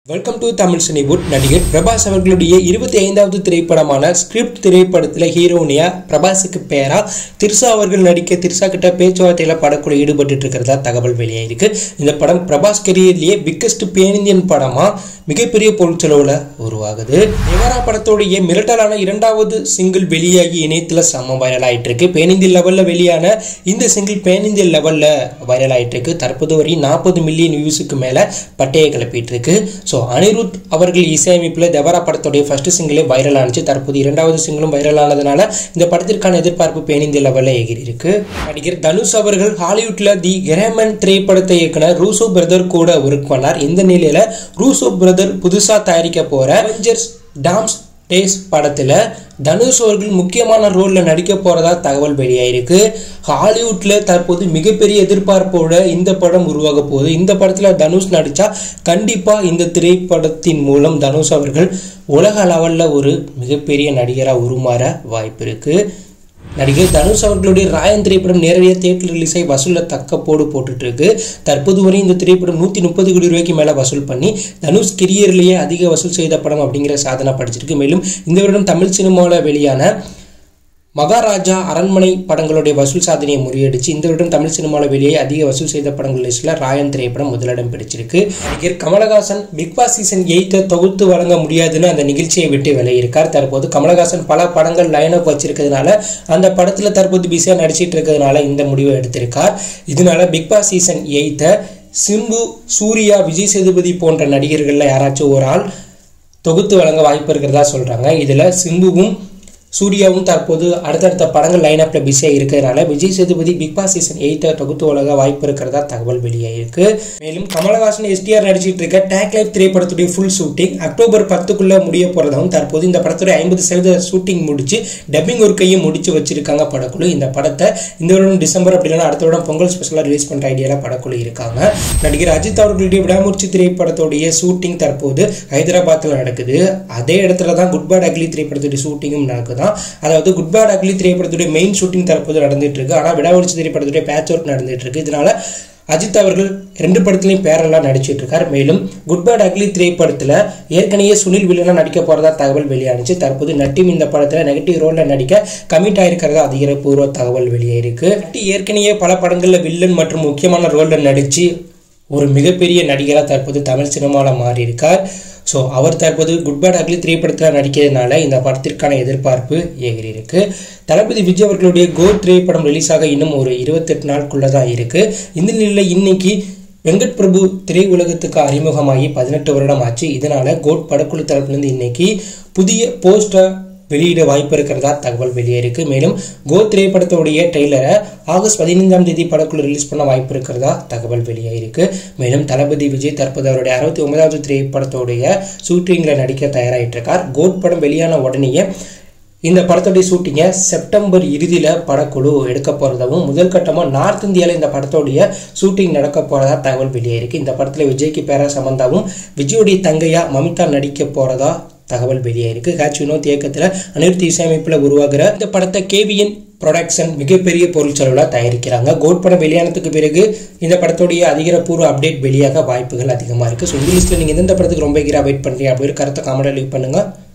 welcome to Tamil Cinewood நடிகர் பிரபாஸ் அவர்களுடைய இருபத்தி ஐந்தாவது திரைப்படமான ஸ்கிரிப்ட் திரைப்படத்தில் ஹீரோனியா பிரபாஸுக்கு பேரா திர்சா அவர்கள் நடிக்க திர்சா கிட்ட பேச்சுவார்த்தையில் படக்குழு ஈடுபட்டு இருக்கிறதா தகவல் வெளியாயிருக்கு இந்த படம் பிரபாஸ் கரியர்லேயே பிக்கஸ்ட் பேனிந்தியன் படமா மிகப்பெரிய பொருட்செலவில் உருவாகுது நிவரா படத்தோடைய மிரட்டலான இரண்டாவது சிங்கிள் வெளியாகி இணையத்தில் செம்ம வைரல் ஆயிட்டு இருக்கு பேனிந்திய லெவலில் வெளியான இந்த சிங்கிள் பேனிந்திய லெவலில் வைரல் ஆயிட்டு இருக்கு தற்போது வரை நாற்பது மில்லியன் வியூஸுக்கு மேலே பட்டையை கிளப்பிட்டு இருக்கு ஸோ அனிருத் அவர்கள் இசையமைப்பில் தேவரா படத்துடைய ஃபர்ஸ்ட் சிங்கிளே வைரல் ஆனிச்சு தற்போது இரண்டாவது சிங்கிளும் வைரல் ஆனதுனால இந்த படத்திற்கான எதிர்பார்ப்பு பேனிந்திய லெவலில் எகிரி இருக்கு நடிகர் தனுஷ் அவர்கள் ஹாலிவுட்ல தி கிரேமன் திரைப்படத்தை இயக்குனர் ரூசோ பிரதர் கூட ஒர்க் பண்ணார் இந்த நிலையில ரூசோ பிரதர் புதுசா தயாரிக்க போற அவெஞ்சர்ஸ் டாம்ஸ் டேஸ் படத்தில் தனுஷ் அவர்கள் முக்கியமான ரோலில் நடிக்க போகிறதா தகவல் வெளியாயிருக்கு ஹாலிவுட்டில் தற்போது மிகப்பெரிய எதிர்பார்ப்போட இந்த படம் உருவாக போகுது இந்த படத்தில் தனுஷ் நடித்தா கண்டிப்பாக இந்த திரைப்படத்தின் மூலம் தனுஷ் அவர்கள் உலக லெவலில் ஒரு மிகப்பெரிய நடிகராக உருமாற வாய்ப்பு இருக்குது நடிகர் தனுஷ் அவர்களுடைய ராயன் திரைப்படம் நேரடியாக தேட்டர் ரிலீஸ் ஆகி வசூலில் தக்க போடு போட்டுட்டு இருக்கு தற்போது வரை இந்த திரைப்படம் நூற்றி முப்பது கோடி ரூபாய்க்கு மேலே வசூல் பண்ணி தனுஷ் கெரியர்லேயே அதிக வசூல் செய்த படம் அப்படிங்கிற சாதனை படிச்சிருக்கு மேலும் இந்த வருடம் தமிழ் சினிமாவில் வெளியான மகாராஜா அரண்மனை படங்களுடைய வசூல் சாதனையை முறியடிச்சு இந்த வருடம் தமிழ் சினிமாவில் வெளியே அதிக வசூல் செய்த படங்கள் லிஸ்ட்டில் ராயன் திரைப்படம் முதலிடம் பிடிச்சிருக்கு நடிகர் கமலஹாசன் பிக் பாஸ் சீசன் எயித்தை தொகுத்து வழங்க முடியாதுன்னு அந்த நிகழ்ச்சியை விட்டு விலகியிருக்கார் தற்போது கமலஹாசன் பல படங்கள் லைன் அப் வச்சிருக்கிறதுனால அந்த படத்தில் தற்போது பிஸியாக நடிச்சிட்டு இருக்கிறதுனால இந்த முடிவை எடுத்திருக்கார் இதனால பிக் பாஸ் சீசன் எயித்தை சிம்பு சூர்யா விஜய் சேதுபதி போன்ற நடிகர்களில் யாராச்சும் ஒரு ஆள் தொகுத்து வழங்க வாய்ப்பு இருக்கிறதா சொல்கிறாங்க இதில் சிம்புவும் சூர்யாவும் தற்போது அடுத்தடுத்த படங்கள் லைனப்பில் பிஸியாக இருக்கிறதுனால Vijay Sethupathi Bigg Boss season எயித்தை தொகுத்து உலக வாய்ப்பு இருக்கிறதா தகவல் வெளியாயிருக்கு மேலும் கமலஹாசன் எஸ்டிஆர் நடிச்சிட்டு இருக்க டேக் லைஃப் திரைப்படத்துடைய ஃபுல் ஷூட்டிங் அக்டோபர் பத்துக்குள்ள முடிய போகிறதாகவும் தற்போது இந்த படத்துடைய ஐம்பது சதவீத ஷூட்டிங் முடிச்சு டப்பிங் ஒர்க்கையும் முடிச்சு வச்சிருக்காங்க படக்குழு இந்த படத்தை இந்த வருடம் டிசம்பர் அப்படி இல்லைன்னா அடுத்த வருடம் பொங்கல் ஸ்பெஷலாக ரிலீஸ் பண்ணுற ஐடியாவில் படக்குழு இருக்காங்க நடிகர் அஜித் அவர்களுடைய விடாமுயற்சி திரைப்படத்துடைய ஷூட்டிங் தற்போது ஹைதராபாத்தில் நடக்குது அதே இடத்துல தான் குட் பேட் அக்லி திரைப்படத்துடைய ஷூட்டிங்கும் நடக்குது தான் அதாவது குட் பேட் அக்லி திரைப்படத்துடைய மெயின் ஷூட்டிங் தற்போது நடந்துட்டு இருக்கு ஆனால் விடாமுயற்சி திரைப்படத்துடைய பேட்ச் ஒர்க் நடந்துட்டு இருக்கு இதனால அஜித் அவர்கள் ரெண்டு படத்துலையும் பேரெல்லாம் நடிச்சிட்டு இருக்கார் மேலும் குட் பேட் அக்லி திரைப்படத்தில் ஏற்கனவே சுனில் வில்லனா நடிக்க போகிறதா தகவல் வெளியானுச்சு தற்போது நட்டிம் இந்த படத்தில் நெகட்டிவ் ரோலில் நடிக்க கமிட் ஆயிருக்கிறதா அதிகாரப்பூர்வ தகவல் வெளியாயிருக்கு நட்டி ஏற்கனவே பல படங்களில் வில்லன் மற்றும் முக்கியமான ரோலில் நடித்து ஒரு மிகப்பெரிய நடிகராக தற்போது தமிழ் சினிமாவில் மாறி இருக்கார் ஸோ அவர் தற்போது குட் பேட் அக்லி திரைப்படத்தில் நடிக்கிறதுனால இந்த படத்திற்கான எதிர்பார்ப்பு ஏறி இருக்கு தளபதி விஜய் அவர்களுடைய கோ திரைப்படம் ரிலீஸ் ஆக இன்னும் ஒரு இருபத்தெட்டு நாட்குள்ளே தான் இருக்கு இந்த நிலையில் இன்னைக்கு வெங்கட் பிரபு திரையுலகத்துக்கு அறிமுகமாகி பதினெட்டு வருடம் ஆச்சு இதனால கோட் படக்குழு தரப்புலேருந்து இன்னைக்கு புதிய போஸ்டர் வெளியிட வாய்ப்பு இருக்கிறதா தகவல் வெளியேறிருக்கு மேலும் கோ திரைப்படத்துடைய ட்ரெய்லரை ஆகஸ்ட் பதினைந்தாம் தேதி படக்குழு ரிலீஸ் பண்ண வாய்ப்பு இருக்கிறதா தகவல் வெளியாயிருக்கு மேலும் தளபதி விஜய் தற்போது அவருடைய அறுபத்தி ஒன்பதாவது திரைப்படத்துடைய ஷூட்டிங்கில் நடிக்க தயாராகிட்டு இருக்கார் கோட் படம் வெளியான உடனேயே இந்த படத்துடைய ஷூட்டிங்கை செப்டம்பர் இறுதியில் படக்குழு எடுக்க போகிறதாவும் முதல் கட்டமாக நார்த் இந்தியாவில் இந்த படத்துடைய ஷூட்டிங் நடக்க போகிறதா தகவல் வெளியாயிருக்கு இந்த படத்தில் விஜய்க்கு பேரா சமந்தாவும் விஜயோடைய தங்கையா மமிதா நடிக்க போகிறதா தகவல் வெளியாயிருக்கு ஹேச் வினோத் இயக்கத்தில் அனிருத் இசையமைப்பில் உருவாகிற இந்த படத்தை கேவிஎன் ப்ரொடக்ஷன் மிகப்பெரிய பொருள் செலவில் தயாரிக்கிறாங்க கோட் படம் வெளியானதுக்கு பிறகு இந்த படத்துடைய அதிகாரப்பூர்வ அப்டேட் வெளியாக வாய்ப்புகள் அதிகமாக இருக்குது ஸோ இந்த லிஸ்ட்டில் நீங்கள் எந்த படத்துக்கு ரொம்ப எகிரா வெயிட் பண்ணுறீங்க அப்படி ஒரு கருத்தை காமெடியாக லீவ் பண்ணுங்கள்